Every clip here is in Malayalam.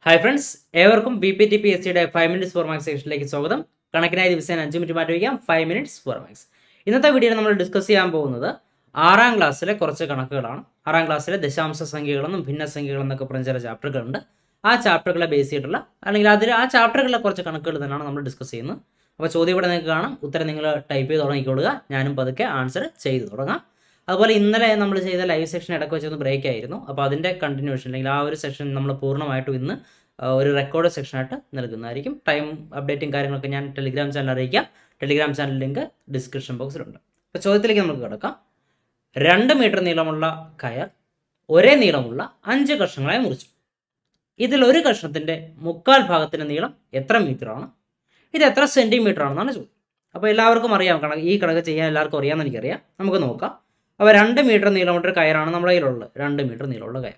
ഹായ് ഫ്രണ്ട്സ് ഏവർക്കും B P T P S സിയുടെ ഫൈവ് മിനിറ്റ്സ് ഫോർ മാർക്സ് സെക്ഷനിലേക്ക് സ്വാഗതം കണക്കിനായ ദിവസം അഞ്ച് മിനിറ്റ് മാറ്റി വയ്ക്കാം ഫൈവ് മിനിറ്റ്സ് ഫോർ മാർക്സ് ഇന്നത്തെ വീഡിയോയിൽ നമ്മൾ ഡിസ്കസ് ചെയ്യാൻ പോകുന്നത് ആറാം ക്ലാസ്സിലെ കുറച്ച് കണക്കുകളാണ് ആറാം ക്ലാസ്സിലെ ദശാംശ സംഖ്യകളെന്നും ഭിന്നസംഖ്യകളെന്നൊക്കെ പറഞ്ഞ ചില ചാപ്റ്ററുകളുണ്ട് ആ ചാപ്റ്ററുകളെ ബേസ് ചെയ്തിട്ടുള്ള അല്ലെങ്കിൽ അതിൽ ആ ചാപ്റ്ററുകളിലെ കുറച്ച് കണക്കുകൾ തന്നെയാണ് നമ്മൾ ഡിസ്കസ് ചെയ്യുന്നത് അപ്പോൾ ചോദ്യം ഇവിടെ നിങ്ങൾക്ക് കാണാം ഉത്തരം നിങ്ങൾ ടൈപ്പ് ചെയ്ത് തുടങ്ങിക്കൊള്ളുക ഞാനും പതുക്കെ ആൻസർ ചെയ്തു തുടങ്ങാം അതുപോലെ ഇന്നലെ നമ്മൾ ചെയ്ത ലൈവ് സെക്ഷൻ ഇടയ്ക്ക് വെച്ചൊന്ന് ബ്രേക്ക് ആയിരുന്നു അപ്പോൾ അതിൻ്റെ കണ്ടിന്യൂഷൻ അല്ലെങ്കിൽ ആ ഒരു സെക്ഷൻ നമ്മൾ പൂർണ്ണമായിട്ടും ഇന്ന് ആ, ഒരു റെക്കോർഡ് സെക്ഷനായിട്ട് നൽകുന്നതായിരിക്കും ടൈം അപ്ഡേറ്റും കാര്യങ്ങളൊക്കെ ഞാൻ ടെലിഗ്രാം ചാനൽ അറിയിക്കാം ടെലിഗ്രാം ചാനൽ ലിങ്ക് ഡിസ്ക്രിപ്ഷൻ ബോക്സിലുണ്ട് അപ്പോൾ ചോദ്യത്തിലേക്ക് നമുക്ക് കിടക്കാം രണ്ട് മീറ്റർ നീളമുള്ള കയർ ഒരേ നീളമുള്ള അഞ്ച് കഷ്ണങ്ങളായി മുറിച്ചു ഇതിൽ ഒരു കഷ്ണത്തിൻ്റെ മുക്കാൽ ഭാഗത്തിൻ്റെ നീളം എത്ര മീറ്ററാണ് ഇത് എത്ര സെൻറ്റിമീറ്റർ ആണെന്നാണ് ചോദ്യം അപ്പോൾ എല്ലാവർക്കും അറിയാം കണക്ക് ഈ കണക്ക് ചെയ്യാൻ എല്ലാവർക്കും അറിയാമെന്ന് എനിക്കറിയാം നമുക്ക് നോക്കാം അപ്പോൾ രണ്ട് മീറ്റർ നീളമുള്ള ഒരു കയറാണ് നമ്മുടെ കയ്യിലുള്ളത് രണ്ട് മീറ്റർ നീളമുള്ള കയർ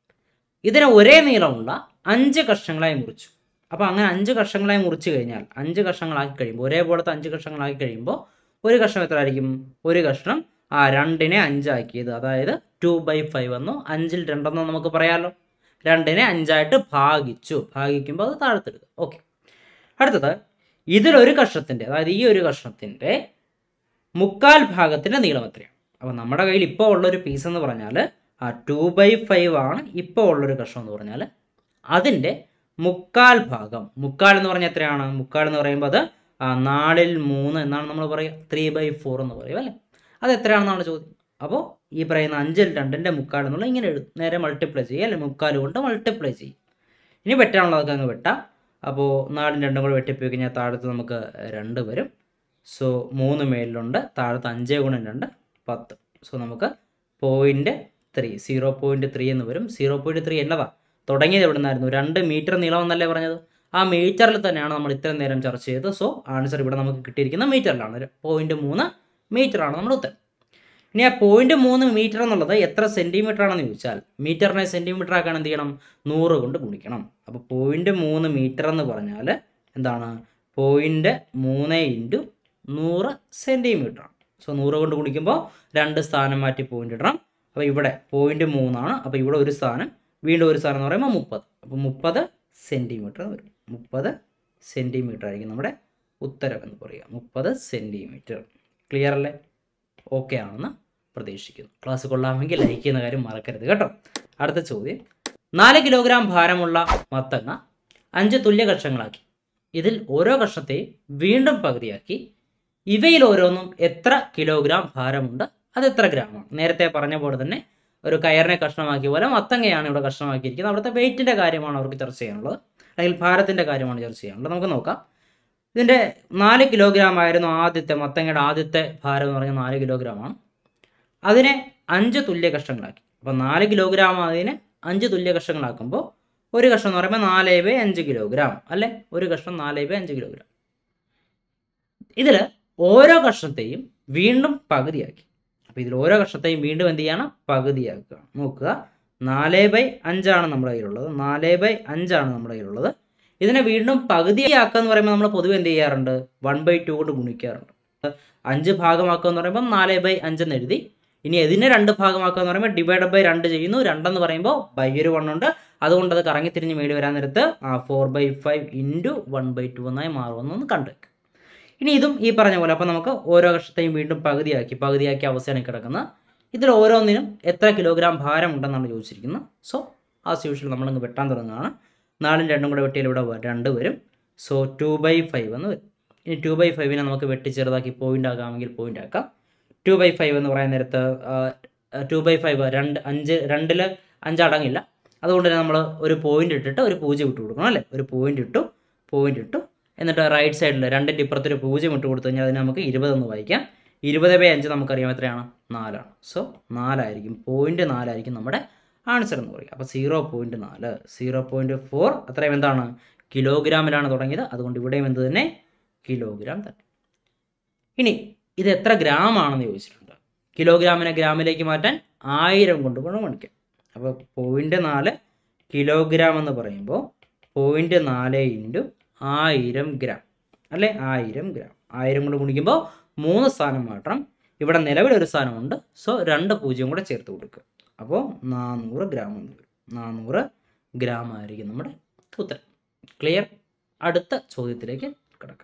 ഇതിനെ ഒരേ നീളമുള്ള അഞ്ച് കഷ്ണങ്ങളായി മുറിച്ചു അപ്പോൾ അങ്ങനെ അഞ്ച് കഷ്ണങ്ങളായി മുറിച്ച് കഴിഞ്ഞാൽ അഞ്ച് കഷ്ണങ്ങളാക്കി കഴിയുമ്പോൾ ഒരേപോലത്തെ അഞ്ച് കഷ്ണങ്ങളാക്കി കഴിയുമ്പോൾ ഒരു കഷ്ണം എത്ര ആയിരിക്കും ഒരു കഷ്ണം ആ രണ്ടിനെ അഞ്ചാക്കിയത് അതായത് ടു ബൈ ഫൈവ് എന്നോ അഞ്ചിൽ രണ്ടെന്നോ നമുക്ക് പറയാമല്ലോ രണ്ടിനെ അഞ്ചായിട്ട് ഭാഗിച്ചു ഭാഗിക്കുമ്പോൾ അത് താഴ്ത്തിടുക ഓക്കെ അടുത്തത് ഇതിലൊരു കഷ്ണത്തിൻ്റെ അതായത് ഈ ഒരു കഷ്ണത്തിൻ്റെ മുക്കാൽ ഭാഗത്തിൻ്റെ നീളം എത്രയാണ് അപ്പോൾ നമ്മുടെ കയ്യിൽ ഇപ്പോൾ ഉള്ളൊരു പീസ് എന്ന് പറഞ്ഞാൽ ആ ടു ബൈ ഫൈവ് ആണ് ഇപ്പോൾ ഉള്ളൊരു കഷ്ണം എന്ന് പറഞ്ഞാൽ അതിൻ്റെ മുക്കാൽ ഭാഗം മുക്കാൽ എന്ന് പറഞ്ഞാൽ എത്രയാണ് മുക്കാൽ എന്ന് പറയുമ്പോൾ അത് ആ നാലിൽ മൂന്ന് എന്നാണ് നമ്മൾ പറയുക ത്രീ ബൈ ഫോർ എന്ന് പറയും അല്ലേ അത് എത്രയാണെന്നാണ് ചോദ്യം അപ്പോൾ ഈ പറയുന്ന അഞ്ചിൽ രണ്ടിൻ്റെ മുക്കാൽ എന്നുള്ള ഇങ്ങനെ എഴുതും നേരെ മൾട്ടിപ്ലൈ ചെയ്യുക അല്ലെങ്കിൽ മുക്കാൽ കൊണ്ട് മൾട്ടിപ്ലൈ ചെയ്യും ഇനി വെട്ടാനുള്ളതൊക്കെ അങ്ങ് വെട്ടാം അപ്പോൾ നാലും രണ്ടും കൂടെ വെട്ടിപ്പോയി കഴിഞ്ഞാൽ താഴത്ത് നമുക്ക് രണ്ട് വരും സോ മൂന്ന് മേലിലുണ്ട് താഴത്ത് അഞ്ച് ഗുണം രണ്ട് പത്ത് സോ നമുക്ക് point three zero point three എന്ന് വരും സീറോ പോയിൻറ്റ് ത്രീ എന്നതാ തുടങ്ങിയത് എവിടെ നിന്നായിരുന്നു രണ്ട് മീറ്റർ നീളം എന്നല്ലേ പറഞ്ഞത് ആ മീറ്ററിൽ തന്നെയാണ് നമ്മൾ ഇത്രയും നേരം ചർച്ച ചെയ്തത് സോ ആൻസർ ഇവിടെ നമുക്ക് കിട്ടിയിരിക്കുന്ന മീറ്ററിലാണ് പോയിൻറ്റ് മൂന്ന് മീറ്ററാണ് നമ്മുടെ ഉത്തരം ഇനി ആ പോയിൻറ്റ് മൂന്ന് മീറ്റർ എന്നുള്ളത് എത്ര സെൻറ്റിമീറ്റർ ആണെന്ന് ചോദിച്ചാൽ മീറ്ററിനെ സെൻറ്റിമീറ്റർ ആക്കാൻ എന്ത് ചെയ്യണം നൂറ് കൊണ്ട് ഗുണിക്കണം അപ്പോൾ പോയിൻറ്റ് മൂന്ന് മീറ്റർ എന്ന് പറഞ്ഞാൽ എന്താണ് പോയിൻറ്റ് മൂന്ന് ഇൻറ്റു നൂറ് സെൻറ്റിമീറ്റർ ആണ് സോ നൂറ് കൊണ്ട് ഗുണിക്കുമ്പോൾ രണ്ട് സ്ഥാനം മാറ്റി പോയിന്റ് ഇടണം അപ്പോൾ ഇവിടെ പോയിന്റ് മൂന്നാണ് അപ്പോൾ ഇവിടെ ഒരു സ്ഥാനം വീണ്ടും ഒരു സ്ഥാനം എന്ന് പറയുമ്പോൾ മുപ്പത് അപ്പോൾ മുപ്പത് സെൻറ്റിമീറ്റർ വരും മുപ്പത് സെൻറ്റിമീറ്റർ ആയിരിക്കും നമ്മുടെ ഉത്തരം എന്ന് പറയുക മുപ്പത് സെൻറ്റിമീറ്റർ ക്ലിയർ അല്ലേ ഓക്കെ ആണെന്ന് പ്രതീക്ഷിക്കുന്നു ക്ലാസ് കൊള്ളാമെങ്കിൽ ലൈക്ക് ചെയ്യുന്ന കാര്യം മറക്കരുത് കേട്ടോ അടുത്ത ചോദ്യം നാല് കിലോഗ്രാം ഭാരമുള്ള മത്തങ്ങ അഞ്ച് തുല്യ കഷ്ണങ്ങളാക്കി ഇതിൽ ഓരോ കഷ്ണത്തെയും വീണ്ടും പകുതിയാക്കി ഇവയിൽ ഓരോന്നും എത്ര കിലോഗ്രാം ഭാരമുണ്ട് അത് എത്ര ഗ്രാമാണ് നേരത്തെ പറഞ്ഞ പോലെ തന്നെ ഒരു കയറിനെ കഷ്ണമാക്കിയ പോലെ മത്തങ്ങയാണ് ഇവിടെ കഷ്ണമാക്കിയിരിക്കുന്നത് അവിടുത്തെ വെയിറ്റിൻ്റെ കാര്യമാണ് അവർക്ക് ചർച്ച ചെയ്യാനുള്ളത് അല്ലെങ്കിൽ ഭാരത്തിൻ്റെ കാര്യമാണ് ചർച്ച ചെയ്യാനുള്ളത് നമുക്ക് നോക്കാം ഇതിൻ്റെ നാല് കിലോഗ്രാം ആയിരുന്നു ആദ്യത്തെ മത്തങ്ങയുടെ ആദ്യത്തെ ഭാരം എന്ന് പറഞ്ഞാൽ നാല് കിലോഗ്രാമാണ് അതിനെ അഞ്ച് തുല്യ കഷ്ണങ്ങളാക്കി അപ്പോൾ നാല് കിലോഗ്രാം അതിനെ അഞ്ച് തുല്യ കഷ്ണങ്ങളാക്കുമ്പോൾ ഒരു കഷ്ണം എന്ന് പറയുമ്പോൾ നാല് ബൈ അഞ്ച് കിലോഗ്രാം അല്ലേ ഒരു കഷ്ണം നാല് ബൈ അഞ്ച് കിലോഗ്രാം ഇതിൽ ഓരോ കഷ്ണത്തെയും വീണ്ടും പകുതിയാക്കി അപ്പോൾ ഇതിൽ ഓരോ കഷ്ണത്തെയും വീണ്ടും എന്ത് ചെയ്യണം പകുതിയാക്കുക നോക്കുക നാല് ബൈ അഞ്ചാണ് നമ്മുടെ കയ്യിലുള്ളത് നാല് ബൈ അഞ്ചാണ് നമ്മുടെ കയ്യിലുള്ളത് ഇതിനെ വീണ്ടും പകുതിയാക്കുക എന്ന് പറയുമ്പോൾ നമ്മൾ പൊതുവെ എന്ത് ചെയ്യാറുണ്ട് വൺ ബൈ ടു കൊണ്ട് ഗുണിക്കാറുണ്ട് അഞ്ച് ഭാഗമാക്കുക എന്ന് പറയുമ്പോൾ നാല് ബൈ അഞ്ചെന്ന് എഴുതി ഇനി ഇതിനെ രണ്ട് ഭാഗമാക്കുക എന്ന് പറയുമ്പോൾ ഡിവൈഡ് ബൈ രണ്ട് ചെയ്യുന്നു രണ്ടെന്ന് പറയുമ്പോൾ ബൈ ഒരു വൺ ഉണ്ട് അതുകൊണ്ട് അത് കറങ്ങി തിരിഞ്ഞ് മേടി വരാൻ നേരത്ത് ആ four by five into one by two എന്നായി മാറുമെന്നൊന്ന് കണ്ടേക്ക് ഇനി ഇതും ഈ പറഞ്ഞ പോലെ അപ്പോൾ നമുക്ക് ഓരോ കഷ്ണത്തെയും വീണ്ടും പകുതിയാക്കി പകുതിയാക്കി അവസാനം കിടക്കുന്ന ഇതിൽ ഓരോന്നിനും എത്ര കിലോഗ്രാം ഭാരമുണ്ടെന്നാണ് ചോദിച്ചിരിക്കുന്നത് സോ ആസ് യൂഷ്വൽ നമ്മളങ്ങ് വെട്ടാൻ തുടങ്ങുകയാണ് നാലും രണ്ടും കൂടെ വെട്ടിയാൽ ഇവിടെ വ- രണ്ട് വരും സോ ടു ബൈ ഫൈവ് എന്ന് വരും ഇനി ടു ബൈ ഫൈവിനെ നമുക്ക് വെട്ടി ചെറുതാക്കി പോയിന്റ് ആക്കാമെങ്കിൽ പോയിന്റ് ആക്കാം ടു ബൈ ഫൈവ് എന്ന് പറയാൻ നേരത്ത് ടു ബൈ ഫൈവ് രണ്ട് അഞ്ച് രണ്ടിൽ അഞ്ച് അടങ്ങില്ല അതുകൊണ്ട് തന്നെ നമ്മൾ ഒരു പോയിന്റ് ഇട്ടിട്ട് ഒരു പൂജ്യം ഇട്ട് കൊടുക്കണം അല്ലേ ഒരു പോയിന്റ് ഇട്ടു പോയിന്റ് ഇട്ടു എന്നിട്ട് റൈറ്റ് സൈഡിൽ രണ്ടിൻ്റെ ഇപ്പുറത്തൊരു പൂജ്യം ഇട്ട് കൊടുത്തു കഴിഞ്ഞാൽ അതിന് നമുക്ക് ഇരുപതെന്ന് വായിക്കാം ഇരുപത് ബൈ അഞ്ച് നമുക്കറിയാം എത്രയാണ് നാലാണ് സോ നാലായിരിക്കും പോയിന്റ് നാലായിരിക്കും നമ്മുടെ ആൻസർ എന്ന് പറയുക അപ്പോൾ സീറോ പോയിന്റ് നാല് സീറോ പോയിന്റ് ഫോർ അത്രയും എന്താണ് കിലോഗ്രാമിലാണ് തുടങ്ങിയത് അതുകൊണ്ട് ഇവിടെയും എന്ത് തന്നെ കിലോഗ്രാം തന്നെ ഇനി ഇത് എത്ര ഗ്രാം ആണെന്ന് ചോദിച്ചിട്ടുണ്ട് കിലോഗ്രാമിനെ ഗ്രാമിലേക്ക് മാറ്റാൻ ആയിരം കൊണ്ട് കൊണ്ട് ഗുണിക്കാം അപ്പോൾ പോയിന്റ് നാല് കിലോഗ്രാം എന്ന് പറയുമ്പോൾ പോയിന്റ് നാല് ഇൻറ്റു ആയിരം ഗ്രാം അല്ലേ ആയിരം ഗ്രാം ആയിരം കൊണ്ട് ഗുണിക്കുമ്പോൾ മൂന്ന് സ്ഥാനം മാറ്റണം ഇവിടെ നിലവിലൊരു സ്ഥാനമുണ്ട് സോ രണ്ട് പൂജ്യം കൂടെ ചേർത്ത് കൊടുക്കുക അപ്പോൾ നാനൂറ് ഗ്രാം എന്ന് വരും നാനൂറ് ഗ്രാം ആയിരിക്കും നമ്മുടെ ഉത്തരം ക്ലിയർ അടുത്ത ചോദ്യത്തിലേക്ക് കിടക്കാം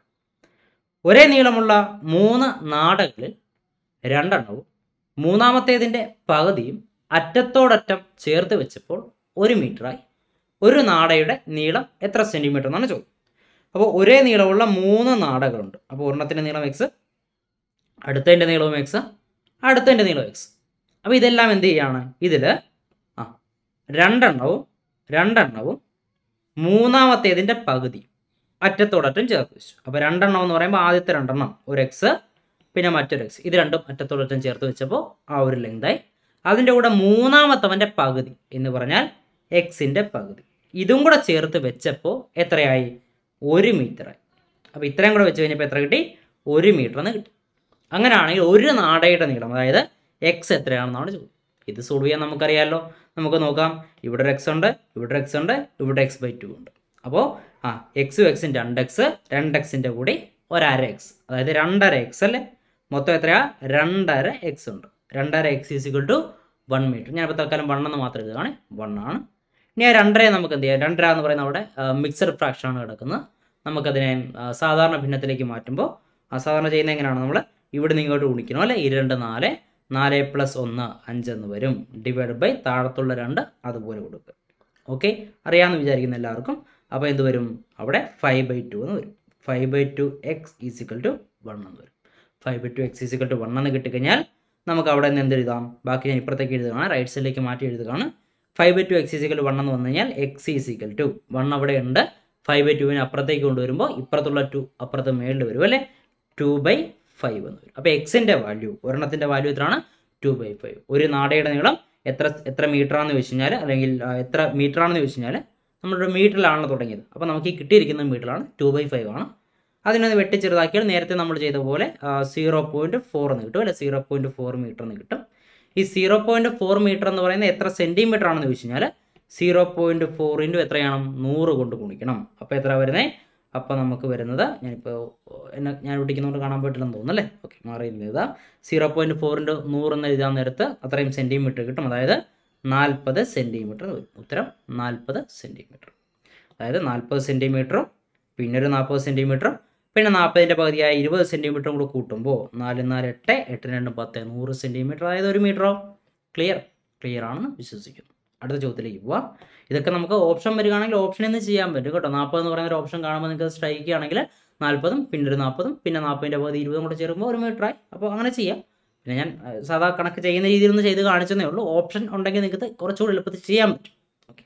ഒരേ നീളമുള്ള മൂന്ന് നാടകളിൽ രണ്ടെണ്ണവും മൂന്നാമത്തേതിൻ്റെ പകുതിയും അറ്റത്തോടറ്റം ചേർത്ത് വെച്ചപ്പോൾ ഒരു മീറ്ററായി ഒരു നാടയുടെ നീളം എത്ര സെൻറ്റിമീറ്റർ എന്നാണ് ചോദ്യം അപ്പോൾ ഒരേ നീളമുള്ള മൂന്ന് നാടകളുണ്ട് അപ്പോൾ ഒരെണ്ണത്തിൻ്റെ നീളം എക്സ് അടുത്തതിൻ്റെ നീളവും എക്സ് അടുത്തതിൻ്റെ നീളവും എക്സ് അപ്പോൾ ഇതെല്ലാം എന്ത് ചെയ്യാണ് ഇതിൽ ആ രണ്ടെണ്ണവും രണ്ടെണ്ണവും മൂന്നാമത്തേതിൻ്റെ പകുതി അറ്റത്തോടറ്റം ചേർത്ത് വെച്ചു അപ്പോൾ രണ്ടെണ്ണം എന്ന് പറയുമ്പോൾ ആദ്യത്തെ രണ്ടെണ്ണം ഒരു എക്സ് പിന്നെ മറ്റൊരു എക്സ് ഇത് രണ്ടും അറ്റത്തോടറ്റം ചേർത്ത് വെച്ചപ്പോൾ ആ ഒരു ലെങ്തായി അതിൻ്റെ കൂടെ മൂന്നാമത്തവൻ്റെ പകുതി എന്ന് പറഞ്ഞാൽ എക്സിൻ്റെ പകുതി ഇതും കൂടെ ചേർത്ത് വെച്ചപ്പോൾ എത്രയായി ഒരു മീറ്ററായി അപ്പോൾ ഇത്രയും കൂടെ വെച്ച് കഴിഞ്ഞപ്പോൾ എത്ര കിട്ടി ഒരു മീറ്റർ എന്ന് കിട്ടി അങ്ങനെയാണെങ്കിൽ ഒരു നാടയുടെ നീളം അതായത് എക്സ് എത്രയാണെന്നാണ് ചോദ്യം ഇത് സോൾവ് ചെയ്യാൻ നമുക്കറിയാമല്ലോ നമുക്ക് നോക്കാം ഇവിടെ ഒരു എക്സ് ഉണ്ട് ഇവിടെ ഒരു എക്സ് ഉണ്ട് ഇവിടെ എക്സ് ബൈ ടു ഉണ്ട് അപ്പോൾ ആ എക്സും എക്സും രണ്ട് എക്സ് രണ്ട് എക്സിൻ്റെ കൂടി ഒരര എക്സ് അതായത് രണ്ടര എക്സ് അല്ലേ മൊത്തം എത്രയാ രണ്ടര എക്സ് ഉണ്ട് രണ്ടര x is equal to one metre ഞാനിപ്പോൾ തൽക്കാലം വൺ എന്ന് മാത്രം എഴുതുകയാണ് വൺ ആണ് ഇനി ആ രണ്ടരയെ നമുക്ക് എന്ത് ചെയ്യാം രണ്ടര എന്ന് പറയുന്ന അവിടെ മിക്സഡ് ഫ്രാക്ഷൻ ആണ് കിടക്കുന്നത് നമുക്കതിനെ ആ, സാധാരണ ഭിന്നത്തിലേക്ക് മാറ്റുമ്പോൾ ആ സാധാരണ ചെയ്യുന്നത് എങ്ങനെയാണ് നമ്മൾ ഇവിടെ നിന്ന് ഇങ്ങോട്ട് ഗുണിക്കണം അല്ലേ ഈ രണ്ട് നാല് നാല് പ്ലസ് ഒന്ന് അഞ്ച് എന്ന് വരും ഡിവൈഡ് ബൈ താഴത്തുള്ള രണ്ട് അതുപോലെ കൊടുക്കുക ഓക്കെ അറിയാമെന്ന് വിചാരിക്കുന്ന എല്ലാവർക്കും അപ്പോൾ എന്ത് വരും അവിടെ ഫൈവ് ബൈ ടു എന്ന് വരും five by two x is equal to one എന്ന് വരും five by two x is equal to one എന്ന് കിട്ടിക്കഴിഞ്ഞാൽ നമുക്ക് അവിടെ നിന്ന് എന്ത് എഴുതാം ബാക്കി ഞാൻ ഇപ്പുറത്തേക്ക് എഴുതുകയാണ് റൈറ്റ് സൈഡിലേക്ക് മാറ്റി എഴുതുകയാണ് five by two x is equal one എന്ന് വന്നു കഴിഞ്ഞാൽ എക്സ് ഈസിക്കൽ ടു വൺ അവിടെ ഉണ്ട് ഫൈവ് ബൈ ടുവിന് അപ്പുറത്തേക്ക് കൊണ്ടുവരുമ്പോൾ ഇപ്പുറത്തുള്ള ടു അപ്പുറത്ത് മേളിൽ വരും അല്ലേ ടു ബൈ ഫൈവ് എന്ന് വരും അപ്പോൾ എക്സിൻ്റെ വാല്യൂ ഒരെണ്ണത്തിൻ്റെ വാല്യൂ എത്രയാണ് ടു ബൈ ഫൈവ് ഒരു നാടയുടെ നീളം എത്ര എത്ര മീറ്റർ ആണെന്ന് ചോദിച്ചു കഴിഞ്ഞാൽ അല്ലെങ്കിൽ ആ, എത്ര മീറ്റർ ആണെന്ന് ചോദിച്ചു കഴിഞ്ഞാൽ നമ്മളൊരു മീറ്ററിലാണല്ലോ തുടങ്ങിയത് അപ്പോൾ നമുക്ക് ഈ കിട്ടിയിരിക്കുന്ന മീറ്ററാണ് ടു ബൈ ഫൈവ് ആണ് അതിനൊന്ന് വെട്ടി ചെറുതാക്കിയാൽ നേരത്തെ നമ്മൾ ചെയ്ത പോലെ സീറോ പോയിൻറ്റ് ഫോർ എന്ന് കിട്ടും അല്ലെ സീറോ പോയിൻറ്റ് ഫോർ മീറ്റർ എന്ന് കിട്ടും ഈ സീറോ പോയിൻറ്റ് ഫോർ മീറ്റർ എന്ന് പറയുന്നത് എത്ര സെൻറ്റിമീറ്റർ ആണെന്ന് ചോദിച്ചു കഴിഞ്ഞാൽ സീറോ പോയിൻറ്റ് ഫോർ ഇൻറ്റു എത്രയാണ് നൂറ് കൊണ്ട് ഗുണിക്കണം അപ്പോൾ എത്ര വരുന്നത് അപ്പോൾ നമുക്ക് വരുന്നത് ഞാനിപ്പോൾ എന്നെ ഞാൻ ഒട്ടിക്കുന്നതുകൊണ്ട് കാണാൻ പറ്റില്ലെന്ന് തോന്നുന്നു അല്ലേ ഓക്കെ മാറി എഴുതാം സീറോ പോയിൻറ്റ് ഫോർ ഇൻറ്റു നൂറ് എന്ന് എഴുതാൻ നേരത്ത് അത്രയും സെൻറ്റിമീറ്റർ കിട്ടും അതായത് നാൽപ്പത് സെൻറ്റിമീറ്റർ വരും ഉത്തരം നാൽപ്പത് സെൻറ്റിമീറ്റർ അതായത് നാൽപ്പത് സെൻറ്റിമീറ്ററും പിന്നെ ഒരു നാൽപ്പത് സെൻറ്റിമീറ്ററും പിന്നെ നാൽപ്പതിൻ്റെ പകുതിയായ ഇരുപത് സെൻറ്റിമീറ്ററും കൂടെ കൂട്ടുമ്പോൾ നാല് നാല് എട്ട് എട്ട് രണ്ട് പത്ത് നൂറ് സെൻറ്റിമീറ്റർ അതായത് ഒരു മീറ്ററോ ക്ലിയർ ക്ലിയർ ആണെന്ന് വിശ്വസിക്കുന്നു അടുത്ത ചോദ്യത്തിലേക്ക് പോവാം ഇതൊക്കെ നമുക്ക് ഓപ്ഷൻ വരികയാണെങ്കിൽ ഓപ്ഷനിൽ നിന്ന് ചെയ്യാൻ പറ്റും കേട്ടോ നാൽപ്പത് എന്ന് പറയുന്ന ഒരു ഓപ്ഷൻ കാണുമ്പോൾ നിങ്ങൾക്ക് സ്ട്രൈക്ക് ചെയ്യുകയാണെങ്കിൽ നാൽപ്പതും പിന്നെ ഒരു നാൽപ്പതും പിന്നെ നാൽപ്പതിൻ്റെ പകുതി ഇരുപതും കൂടെ ചേരുമ്പോൾ ഒരു മീറ്ററായി അപ്പോൾ അങ്ങനെ ചെയ്യാം പിന്നെ ഞാൻ ഏഹ്, സാധാ കണക്ക് ചെയ്യുന്ന രീതിയിൽ ഒന്ന് ചെയ്ത് കാണിച്ചതേ ഉള്ളൂ ഓപ്ഷൻ ഉണ്ടെങ്കിൽ നിങ്ങൾക്ക് കുറച്ചുകൂടി എളുപ്പത്തിൽ ചെയ്യാൻ പറ്റും ഓക്കെ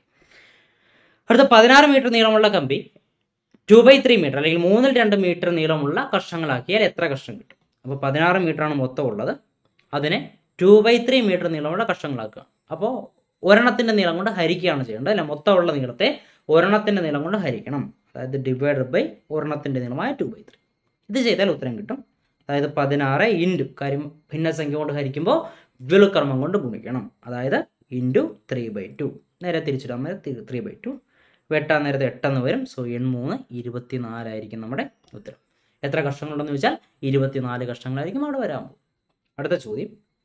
അടുത്ത പതിനാറ് മീറ്റർ നീളമുള്ള കമ്പി ടു ബൈ ത്രീ മീറ്റർ അല്ലെങ്കിൽ മൂന്നിൽ രണ്ട് മീറ്റർ നീളമുള്ള കഷ്ണങ്ങളാക്കിയാൽ എത്ര കഷ്ണം കിട്ടും അപ്പോൾ പതിനാറ് മീറ്ററാണ് മൊത്തം ഉള്ളത് അതിനെ ടു ബൈ ത്രീ മീറ്റർ നീളമുള്ള കഷ്ണങ്ങളാക്കുക അപ്പോൾ ഒരെണ്ണത്തിൻ്റെ നീളം കൊണ്ട് ഹരിക്കുകയാണ് ചെയ്യേണ്ടത് അല്ല മൊത്തമുള്ള നീളത്തെ ഒരെണ്ണത്തിൻ്റെ നീളം കൊണ്ട് ഹരിക്കണം അതായത് ഡിവൈഡ് ബൈ ഒരെണ്ണത്തിൻ്റെ നീളമായ ടു ബൈ ത്രീ ഇത് ചെയ്താൽ ഉത്തരം കിട്ടും അതായത് പതിനാറ് ഇൻറ്റു കാര്യം ഭിന്നസംഖ്യ കൊണ്ട് ഹരിക്കുമ്പോൾ വിളുക്കർമ്മം കൊണ്ട് ഗുണിക്കണം അതായത് ഇൻറ്റു ത്രീ ബൈ ടു നേരെ തിരിച്ചിടാൻ നേരം ത്രീ ബൈ ടു വെട്ടാൻ നേരത്തെ എട്ടെന്ന് വരും സോ എൺമൂന്ന് ഇരുപത്തി നാലായിരിക്കും നമ്മുടെ ഉത്തരം എത്ര കഷ്ണങ്ങളുണ്ടെന്ന് ചോദിച്ചാൽ ഇരുപത്തിനാല് കഷ്ണങ്ങളായിരിക്കും അവിടെ വരാൻ പോകും അടുത്ത ചോദ്യം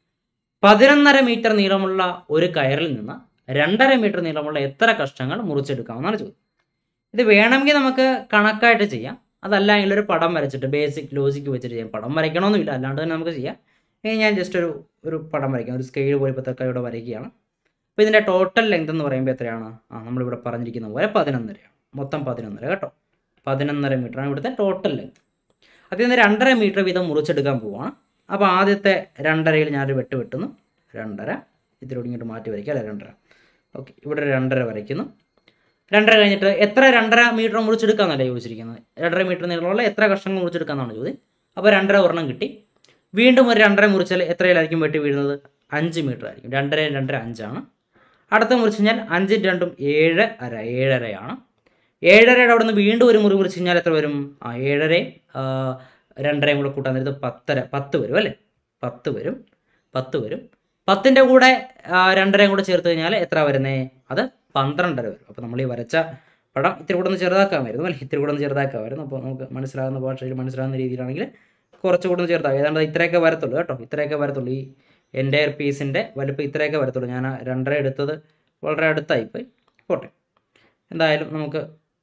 പതിനൊന്നര മീറ്റർ നീളമുള്ള ഒരു കയറിൽ നിന്ന് രണ്ടര മീറ്റർ നീളമുള്ള എത്ര കഷ്ണങ്ങൾ മുറിച്ചെടുക്കാമെന്നാണ് ചോദ്യം ഇത് വേണമെങ്കിൽ നമുക്ക് കണക്കായിട്ട് ചെയ്യാം അതല്ല എങ്കിൽ ഒരു പടം വരച്ചിട്ട് ബേസിക് ലോജിക്ക് വെച്ചിട്ട് ചെയ്യാം പടം വരയ്ക്കണമെന്നില്ല അല്ലാണ്ട് തന്നെ നമുക്ക് ചെയ്യാം ഇനി ഞാൻ ജസ്റ്റ് ഒരു ഒരു പടം വരയ്ക്കാം ഒരു സ്കെയിൽ പോലെ ഇപ്പോൾ തൽക്കാലം ഇവിടെ വരയ്ക്കുകയാണ് അപ്പോൾ ഇതിൻ്റെ ടോട്ടൽ ലെങ്ത് എന്ന് പറയുമ്പോൾ എത്രയാണ് ആ നമ്മളിവിടെ പറഞ്ഞിരിക്കുന്ന പോലെ പതിനൊന്നരയാണ് മൊത്തം പതിനൊന്നര കേട്ടോ പതിനൊന്നര മീറ്ററാണ് ഇവിടുത്തെ ടോട്ടൽ ലെങ്ത് അതിൽ നിന്ന് രണ്ടര മീറ്റർ വീതം മുറിച്ചെടുക്കാൻ പോവാണ് അപ്പോൾ ആദ്യത്തെ രണ്ടരയിൽ ഞാനൊരു വെട്ട് വെട്ടുന്നു രണ്ടര ഇതിലൂടെ ഇങ്ങോട്ട് മാറ്റി വരയ്ക്കുക അല്ല രണ്ടര ഓക്കെ ഇവിടെ ഒരു രണ്ടര വരയ്ക്കുന്നു രണ്ടര കഴിഞ്ഞിട്ട് എത്ര രണ്ടര മീറ്റർ മുറിച്ചെടുക്കാന്നല്ലേ ചോദിച്ചിരിക്കുന്നത് രണ്ടര മീറ്റർ നീളമുള്ള എത്ര കഷ്ണങ്ങൾ മുറിച്ചെടുക്കാന്നാണ് ചോദ്യം അപ്പോൾ രണ്ടര ഒരെണ്ണം കിട്ടി വീണ്ടും ഒരു രണ്ടര മുറിച്ചാൽ എത്രയിലായിരിക്കും വെട്ടി വീഴുന്നത് അഞ്ച് മീറ്റർ ആയിരിക്കും രണ്ടര രണ്ടര അഞ്ചാണ് അടുത്ത മുറിച്ച് കഴിഞ്ഞാൽ അഞ്ചും രണ്ടും ഏഴ് അര ഏഴരയാണ് ഏഴരയുടെ അവിടെ നിന്ന് വീണ്ടും ഒരു മുറി മുറിച്ച് കഴിഞ്ഞാൽ എത്ര വരും ആ ഏഴരയും ആ, രണ്ടരയും കൂടെ കൂട്ടാൻ നേരത്ത് പത്തര പത്ത് വരും അല്ലേ പത്ത് വരും പത്ത് വരും പത്തിൻ്റെ കൂടെ ആ, രണ്ടരയും കൂടെ ചേർത്ത് കഴിഞ്ഞാൽ എത്ര വരുന്നേ അത് പന്ത്രണ്ടര വരും അപ്പോൾ നമ്മൾ ഈ വരച്ച പടം ഇത്തിരി കൂടെ ഒന്ന് ചെറുതാക്കാമായിരുന്നു അല്ലേ ഇത്തിരി കൂടെ ഒന്ന് ചെറുതാക്കാമായിരുന്നു അപ്പോൾ നമുക്ക് മനസ്സിലാകുന്ന ഭാഷയിൽ മനസ്സിലാകുന്ന രീതിയിലാണെങ്കിൽ കുറച്ചുകൂടെ ഒന്ന് ചെറുതാക്കാം ഏതാണ്ട് ഇത്രയൊക്കെ വരത്തുള്ളൂ കേട്ടോ ഇത്രയൊക്കെ വരത്തുള്ളൂ ഈ എൻ്റെ പീസിൻ്റെ വലുപ്പം ഇത്രയൊക്കെ വരത്തുള്ളൂ ഞാൻ ആ രണ്ടര എടുത്തത് വളരെ അടുത്തായിപ്പോയി പോട്ടെ എന്തായാലും നമുക്ക്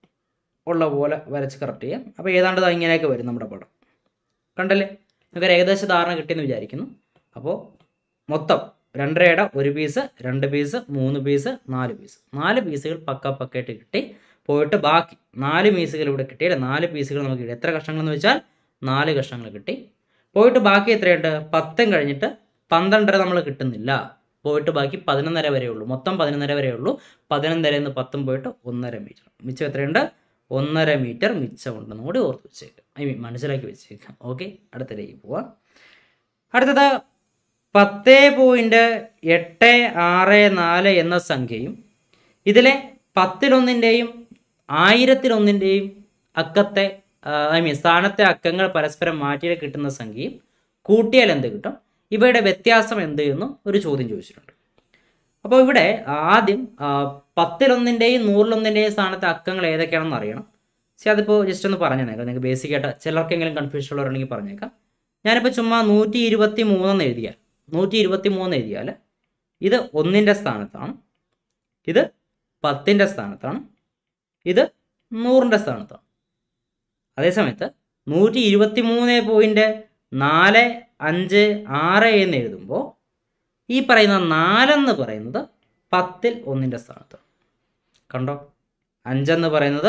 ഉള്ള പോലെ വരച്ച് കറക്റ്റ് ചെയ്യാം അപ്പോൾ ഏതാണ്ട് ദാ ഇങ്ങനെയൊക്കെ വരും നമ്മുടെ പടം കണ്ടല്ലേ നിങ്ങൾക്ക് ഒരു ഏകദേശ ധാരണ കിട്ടിയെന്ന് വിചാരിക്കുന്നു അപ്പോൾ മൊത്തം രണ്ടരയുടെ ഒരു പീസ് രണ്ട് പീസ് മൂന്ന് പീസ് നാല് പീസ് നാല് പീസുകൾ പക്ക പക്കയായിട്ട് കിട്ടി പോയിട്ട് ബാക്കി നാല് പീസുകൾ ഇവിടെ കിട്ടിയില്ല നാല് പീസുകൾ നമുക്ക് കിട്ടി എത്ര കഷ്ണങ്ങൾ എന്ന് വെച്ചാൽ നാല് കഷ്ണങ്ങൾ കിട്ടി പോയിട്ട് ബാക്കി എത്രയുണ്ട് പത്തും കഴിഞ്ഞിട്ട് പന്ത്രണ്ടര നമ്മൾ കിട്ടുന്നില്ല പോയിട്ട് ബാക്കി പതിനൊന്നര വരെ ഉള്ളൂ മൊത്തം പതിനൊന്നര വരെ ഉള്ളൂ പതിനൊന്നര നിന്ന് പത്തും പോയിട്ട് ഒന്നര മീറ്റർ മിച്ചം എത്രയുണ്ട് ഒന്നര മീറ്റർ മിച്ചമുണ്ടെന്നും കൂടി ഓർത്ത് വെച്ചേക്കാം ഐ മീൻ മനസ്സിലാക്കി വെച്ചേക്കാം ഓക്കെ അടുത്തതിലേക്ക് പോവാം അടുത്തത് പത്ത് പോയിൻറ്റ് എട്ട് ആറ് നാല് എന്ന സംഖ്യയും ഇതിലെ പത്തിലൊന്നിൻ്റെയും ആയിരത്തിലൊന്നിൻ്റെയും അക്കത്തെ ഐ മീൻ സ്ഥാനത്തെ അക്കങ്ങൾ പരസ്പരം മാറ്റിയാൽ കിട്ടുന്ന സംഖ്യയും കൂട്ടിയാൽ എന്ത് കിട്ടും ഇവയുടെ വ്യത്യാസം എന്ത് എന്നും ഒരു ചോദ്യം ചോദിച്ചിട്ടുണ്ട് അപ്പോൾ ഇവിടെ ആദ്യം ആ, പത്തിലൊന്നിൻ്റെയും നൂറിലൊന്നിൻ്റെയും സ്ഥാനത്തെ അക്കങ്ങൾ ഏതൊക്കെയാണെന്ന് അറിയണം പക്ഷേ അതിപ്പോൾ ജസ്റ്റ് ഒന്ന് പറഞ്ഞേക്കാം നിങ്ങൾക്ക് ബേസിക് ആയിട്ട് ചിലർക്കെങ്കിലും കൺഫ്യൂഷൻ ഉള്ളവരുണ്ടെങ്കിൽ പറഞ്ഞേക്കാം ഞാനിപ്പോൾ ചുമ്മാ നൂറ്റി ഇരുപത്തി മൂന്നെന്ന് എഴുതിയാൽ നൂറ്റി ഇരുപത്തി മൂന്ന് എഴുതിയാൽ ഇത് ഒന്നിൻ്റെ സ്ഥാനത്താണ് ഇത് പത്തിൻ്റെ സ്ഥാനത്താണ് ഇത് നൂറിൻ്റെ സ്ഥാനത്താണ് അതേസമയത്ത് നൂറ്റി ഇരുപത്തി മൂന്ന് പോയിൻറ്റ് നാല് അഞ്ച് ആറ് എന്ന് എഴുതുമ്പോൾ ഈ പറയുന്ന നാലെന്ന് പറയുന്നത് പത്തിൽ ഒന്നിൻ്റെ സ്ഥാനത്താണ് കണ്ടോ അഞ്ചെന്ന് പറയുന്നത്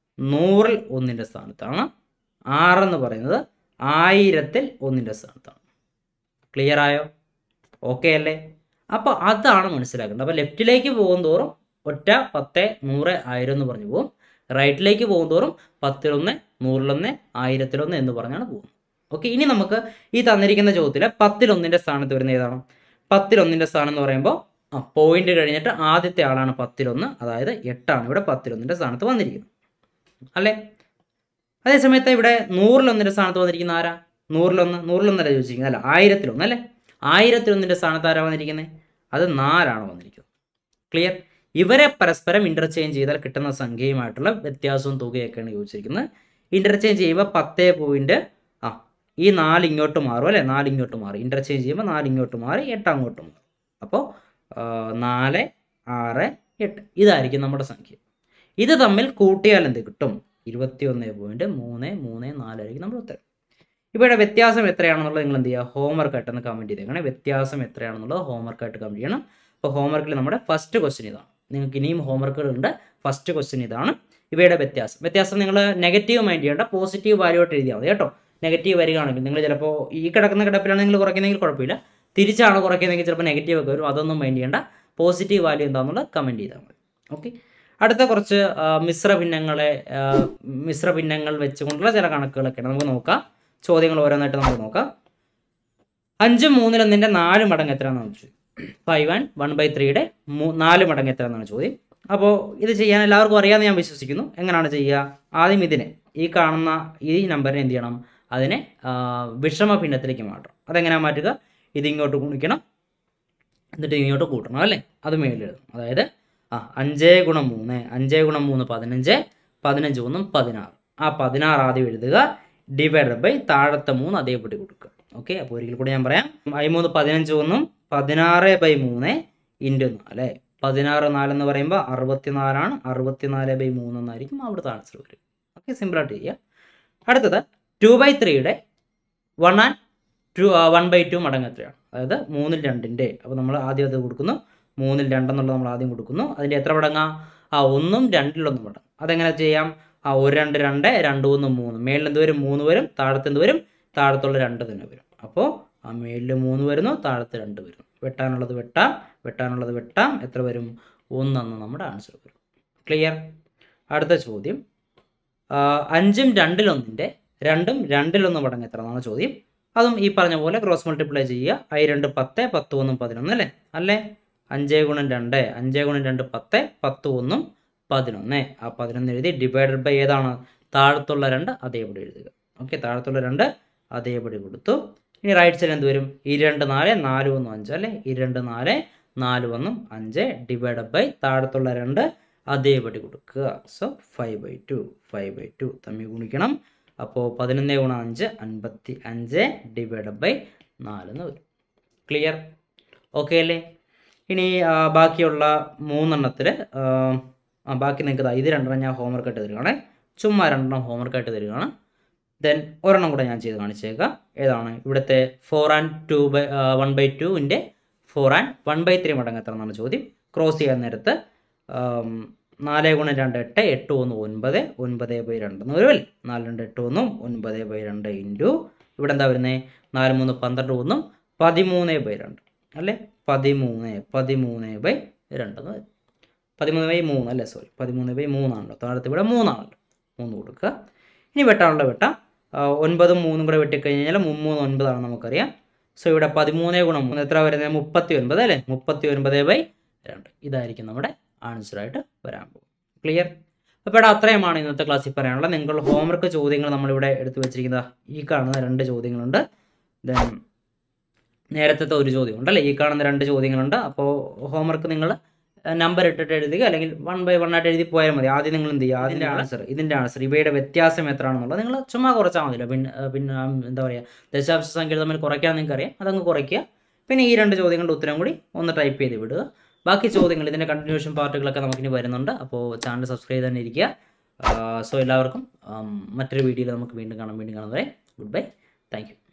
നൂറിൽ ഒന്നിൻ്റെ സ്ഥാനത്താണ് ആറെന്ന് പറയുന്നത് ആയിരത്തിൽ ഒന്നിൻ്റെ സ്ഥാനത്താണ് ക്ലിയർ ആയോ ഓക്കെ അല്ലേ അപ്പോൾ അതാണ് മനസ്സിലാക്കേണ്ടത് അപ്പോൾ ലെഫ്റ്റിലേക്ക് പോകും തോറും ഒറ്റ പത്ത് നൂറ് ആയിരം എന്ന് പറഞ്ഞു പോകും റൈറ്റിലേക്ക് പോകും തോറും പത്തിലൊന്ന് നൂറിലൊന്ന് ആയിരത്തിലൊന്ന് എന്ന് പറഞ്ഞാണ് പോകുന്നത് ഓക്കെ ഇനി നമുക്ക് ഈ തന്നിരിക്കുന്ന ചോദ്യത്തിൽ പത്തിലൊന്നിൻ്റെ സ്ഥാനത്ത് വരുന്ന ഏതാണ് പത്തിലൊന്നിൻ്റെ സ്ഥാനം എന്ന് പറയുമ്പോൾ ആ പോയിന്റ് കഴിഞ്ഞിട്ട് ആദ്യത്തെ ആളാണ് പത്തിലൊന്ന് അതായത് എട്ടാണ് ഇവിടെ പത്തിലൊന്നിൻ്റെ സ്ഥാനത്ത് വന്നിരിക്കുന്നത് അല്ലേ അതേസമയത്ത് ഇവിടെ നൂറിലൊന്നിൻ്റെ സ്ഥാനത്ത് വന്നിരിക്കുന്ന ആരാ നൂറിലൊന്ന് നൂറിലൊന്നല്ല ചോദിച്ചിരിക്കുന്നത് അല്ല ആയിരത്തിലൊന്ന് അല്ലേ ആയിരത്തിലൊന്നിൻ്റെ സ്ഥാനത്ത് ആരാ വന്നിരിക്കുന്നത് അത് നാലാണ് വന്നിരിക്കുന്നത് ക്ലിയർ ഇവരെ പരസ്പരം ഇൻ്റർചേഞ്ച് ചെയ്താൽ കിട്ടുന്ന സംഖ്യയുമായിട്ടുള്ള വ്യത്യാസവും തുകയൊക്കെയാണ് ചോദിച്ചിരിക്കുന്നത് ഇൻ്റർചേഞ്ച് ചെയ്യുമ്പോൾ പത്ത് പോയിൻറ്റ് ആ ഈ നാല് ഇങ്ങോട്ട് മാറും അല്ലേ നാല് ഇങ്ങോട്ട് മാറി ഇൻ്റർചേഞ്ച് ചെയ്യുമ്പോൾ നാല് ഇങ്ങോട്ട് മാറി എട്ട് അങ്ങോട്ട് മാറും അപ്പോൾ നാല് ആറ് എട്ട് ഇതായിരിക്കും നമ്മുടെ സംഖ്യ ഇത് തമ്മിൽ കൂട്ടിയാൽ എന്ത് കിട്ടും ഇരുപത്തി ഒന്ന് പോയിൻറ്റ് മൂന്ന് മൂന്ന് നാലായിരിക്കും നമ്മുടെ ഉത്തരം ഇവിടെ വ്യത്യാസം എത്രയാണെന്നുള്ളത് നിങ്ങൾ എന്ത് ചെയ്യുക ഹോംവർക്ക് ആയിട്ടൊന്ന് കമൻറ്റ് ചെയ്തേക്കണം വ്യത്യാസം എത്രയാണെന്നുള്ളത് ഹോംവർക്ക് ആയിട്ട് കമൻറ്റ് ചെയ്യണം അപ്പോൾ ഹോംവർക്കിൽ നമ്മുടെ ഫസ്റ്റ് ക്വസ്റ്റ്യൻ ഇതാണ് നിങ്ങൾക്ക് ഇനിയും ഹോംവർക്കുകളുണ്ട് ഫസ്റ്റ് ക്വസ്റ്റ്യൻ ഇതാണ് ഇവയുടെ വ്യത്യാസം വ്യത്യാസം നിങ്ങൾ നെഗറ്റീവ് മൈൻഡ് ചെയ്യേണ്ട പോസിറ്റീവ് വാല്യൂ ആയിട്ട് എഴുതിയാൽ മതി കേട്ടോ നെഗറ്റീവ് വരികയാണെങ്കിൽ നിങ്ങൾ ചിലപ്പോൾ ഈ കിടക്കുന്ന കിടപ്പിലാണ് നിങ്ങൾ കുറയ്ക്കുന്നെങ്കിൽ കുഴപ്പമില്ല തിരിച്ചാണ് കുറയ്ക്കുന്നതെങ്കിൽ ചിലപ്പോൾ നെഗറ്റീവ് ഒക്കെ വരും അതൊന്നും മൈൻഡ് ചെയ്യേണ്ട പോസിറ്റീവ് വാല്യൂ എന്താണെന്നുള്ളത് കമൻറ്റ് ചെയ്താൽ മതി ഓക്കെ അടുത്ത കുറച്ച് ആ, മിശ്ര ഭിന്നങ്ങളെ ആ, മിശ്ര ഭിന്നങ്ങൾ വെച്ചുകൊണ്ടുള്ള ചില കണക്കുകളൊക്കെയാണ് നമുക്ക് നോക്കാം ചോദ്യങ്ങൾ ഓരോന്നായിട്ട് നമുക്ക് നോക്കാം അഞ്ചും മൂന്നിലൊന്നിൻ്റെ നാല് മടങ്ങ് എത്രയാണെന്ന് ചോദിച്ചു ഫൈവ് ആൻഡ് വൺ ബൈ ത്രീയുടെ നാല് മടങ്ങ് എത്രയാണെന്നാണ് ചോദ്യം അപ്പോൾ ഇത് ചെയ്യാൻ എല്ലാവർക്കും അറിയാമെന്ന് ഞാൻ വിശ്വസിക്കുന്നു എങ്ങനെയാണ് ചെയ്യുക ആദ്യം ഇതിനെ ഈ കാണുന്ന ഈ നമ്പറിനെ എന്ത് ചെയ്യണം അതിനെ ആ, വിഷമ ഭിന്നത്തിലേക്ക് മാറ്റണം അതെങ്ങനെയാണ് മാറ്റുക ഇതിങ്ങോട്ട് ഗുണിക്കണം എന്നിട്ട് ഇങ്ങോട്ട് കൂട്ടണം അല്ലേ അത് മേളിൽ എഴുതും അതായത് ആ അഞ്ച് ഗുണം മൂന്ന് അഞ്ച് ഗുണം മൂന്ന് പതിനഞ്ച് പതിനഞ്ച് ഒന്നും പതിനാറ് ആ പതിനാറ് ആദ്യം എഴുതുക ഡിവൈഡഡ് ബൈ താഴത്തെ മൂന്ന് അതേപടി കൊടുക്കുക ഓക്കെ അപ്പോൾ ഒരിക്കൽ കൂടി ഞാൻ പറയാം പതിമൂന്ന് പതിനഞ്ച് ഒന്നും പതിനാറ് ബൈ മൂന്ന് ഇൻറ്റു നാല് പതിനാറ് നാലെന്ന് പറയുമ്പോൾ അറുപത്തിനാലാണ് അറുപത്തിനാല് ബൈ മൂന്ന് എന്നായിരിക്കും അവിടുത്തെ ആൻസർ വരും ഓക്കെ സിമ്പിളായിട്ട് ചെയ്യാം അടുത്തത് ടു ബൈ ത്രീയുടെ one and two one by two മടങ്ങ് എത്രയാണ് അതായത് മൂന്നിൽ രണ്ടിൻ്റെ അപ്പോൾ നമ്മൾ ആദ്യം അത് കൊടുക്കുന്നു മൂന്നിൽ രണ്ടെന്നുള്ളത് നമ്മൾ ആദ്യം കൊടുക്കുന്നു അതിൻ്റെ എത്ര മടങ്ങാ ആ ഒന്നും രണ്ടിലൊന്നും മടങ്ങ് അതെങ്ങനെ ചെയ്യാം ആ ഒരു രണ്ട് രണ്ട് രണ്ട് ഒന്ന് മൂന്ന് മേളിൽ എന്ത് വരും മൂന്ന് വരും താഴത്ത് എന്ത് വരും താഴത്തുള്ള രണ്ട് തന്നെ വരും അപ്പോൾ ആ മേളിൽ മൂന്ന് വരുന്നു താഴത്ത് രണ്ട് വരുന്നു വെട്ടാനുള്ളത് വെട്ടാം വെട്ടാനുള്ളത് വെട്ടാം എത്ര വരും ഒന്നെന്ന് നമ്മുടെ ആൻസർ വരും ക്ലിയർ അടുത്ത ചോദ്യം ആ, അഞ്ചും രണ്ടിലൊന്നിൻ്റെ രണ്ടും രണ്ടിലൊന്ന് മടങ്ങ് എത്ര എന്നാണ് ചോദ്യം അതും ഈ പറഞ്ഞ പോലെ ക്രോസ് മൾട്ടിപ്ലൈ ചെയ്യുക ഐ രണ്ട് പത്ത് പത്ത് ഒന്നും പതിനൊന്ന് അല്ലേ അല്ലേ അഞ്ച് ഗുണം രണ്ട് അഞ്ച് ഗുണം രണ്ട് പത്ത് പത്ത് ഒന്നും പതിനൊന്ന് ആ പതിനൊന്ന് എഴുതി ഡിവൈഡഡ് ബൈ ഏതാണ് താഴത്തുള്ള രണ്ട് അതേപടി എഴുതുക ഓക്കെ താഴത്തുള്ള രണ്ട് അതേപടി കൊടുത്തു ഇനി റൈറ്റ് സൈഡ് എന്ത് വരും ഈ രണ്ട് നാല് നാല് ഒന്നും അഞ്ച് അല്ലേ ഈ രണ്ട് നാല് നാല് ഒന്നും അഞ്ച് ഡിവൈഡഡ് ബൈ താഴത്തുള്ള രണ്ട് അതേപടി കൊടുക്കുക so five by two five by two തമ്മിൽ ഗുണിക്കണം അപ്പോൾ പതിനൊന്ന് ഗുണം അഞ്ച് അൻപത്തി അഞ്ച് ഡിവൈഡഡ് ബൈ നാലെന്ന് വരും ക്ലിയർ ഓക്കെ അല്ലേ ഇനി ആ, ബാക്കിയുള്ള മൂന്നെണ്ണത്തിൽ ബാക്കി നിങ്ങൾക്ക് ദാ ഇത് രണ്ടെണ്ണം ഞാൻ ഹോംവർക്ക് ആയിട്ട് തരുവാണേ ചുമ്മാ രണ്ടെണ്ണം ഹോംവർക്കായിട്ട് തരികയാണ് ദെൻ ഒരെണ്ണം കൂടെ ഞാൻ ചെയ്ത് കാണിച്ചേക്കാം ഏതാണ് ഇവിടുത്തെ four and two by one by ടുവിൻ്റെ four and one by three മടങ്ങ് എത്ര എന്നാണ് ചോദ്യം ക്രോസ് ചെയ്യാൻ നേരത്ത് ആം, നാല് ഗുണം രണ്ട് എട്ട് എട്ട് ഒന്ന് ഒൻപത് ഒൻപത് ബൈ രണ്ട് എന്ന് വരുമല്ലേ നാല് രണ്ട് എട്ട് ഒന്നും ഒൻപത് ബൈ രണ്ട് ഇൻറ്റു ഇവിടെ എന്താ വരുന്നത് നാല് മൂന്ന് പന്ത്രണ്ട് ഒന്നും പതിമൂന്ന് ബൈ രണ്ട് അല്ലേ പതിമൂന്ന് പതിമൂന്ന് ബൈ രണ്ട് എന്ന് വരും പതിമൂന്ന് ബൈ മൂന്ന് അല്ലേ സോറി പതിമൂന്ന് ബൈ മൂന്നാണല്ലോ താഴത്ത് ഇവിടെ മൂന്നാണല്ലോ മൂന്ന് കൊടുക്കുക ഇനി വെട്ടാണല്ലോ വെട്ടാം ആ, ഒൻപതും മൂന്നും കൂടെ വെട്ടിക്കഴിഞ്ഞാൽ മുമ്മൂന്ന് ഒൻപതാണ് നമുക്കറിയാം സോ ഇവിടെ പതിമൂന്ന് ഗുണം മൂന്ന് എത്ര വരുന്നത് മുപ്പത്തി ഒൻപത് അല്ലേ മുപ്പത്തി ഒൻപത് ബൈ രണ്ട് ഇതായിരിക്കും നമ്മുടെ ആൻസറായിട്ട് വരാൻ പോകും ക്ലിയർ അപ്പോൾ ഇവിടെ അത്രയുമാണ് ഇന്നത്തെ ക്ലാസ്സിൽ പറയാനുള്ളത് നിങ്ങൾ ഹോംവർക്ക് ചോദ്യങ്ങൾ നമ്മളിവിടെ എടുത്തു വെച്ചിരിക്കുന്ന ഈ കാണുന്ന രണ്ട് ചോദ്യങ്ങളുണ്ട് ദെൻ നേരത്തെ ഒരു ചോദ്യമുണ്ട് അല്ലേ ഈ കാണുന്ന രണ്ട് ചോദ്യങ്ങളുണ്ട് അപ്പോൾ ഹോംവർക്ക് നിങ്ങൾ നമ്പർ ഇട്ടിട്ട് എഴുതുക അല്ലെങ്കിൽ വൺ ബൈ വൺ ആയിട്ട് എഴുതി പോയാൽ മതി ആദ്യം നിങ്ങൾ എന്ത് ചെയ്യുക അതിൻ്റെ ആൻസർ ഇതിൻ്റെ ആൻസർ ഇവയുടെ വ്യത്യാസം എത്രയാണെന്നുള്ളത് നിങ്ങൾ ചുമ്മാ കുറച്ചാൽ മതിയല്ലോ പിന്നെ പിന്നെ ആ, എന്താ പറയുക ദശാംശ സംഖ്യകൾ തമ്മിൽ കുറയ്ക്കാൻ നിങ്ങൾക്ക് അറിയാം അതങ്ങ് കുറയ്ക്കുക പിന്നെ ഈ രണ്ട് ചോദ്യങ്ങളുടെ ഉത്തരം കൂടി ഒന്ന് ടൈപ്പ് ചെയ്ത് വിടുക ബാക്കി ചോദ്യങ്ങൾ ഇതിൻ്റെ കണ്ടിന്യൂഷൻ പാർട്ടുകളൊക്കെ നമുക്കിനി വരുന്നുണ്ട് അപ്പോൾ ചാനൽ സബ്സ്ക്രൈബ് തന്നെ ഇരിക്കുക സോ എല്ലാവർക്കും ആം, മറ്റൊരു വീഡിയോയിൽ നമുക്ക് വീണ്ടും കാണാം വീണ്ടും കാണുന്നവരെ ഗുഡ് ബൈ താങ്ക് യു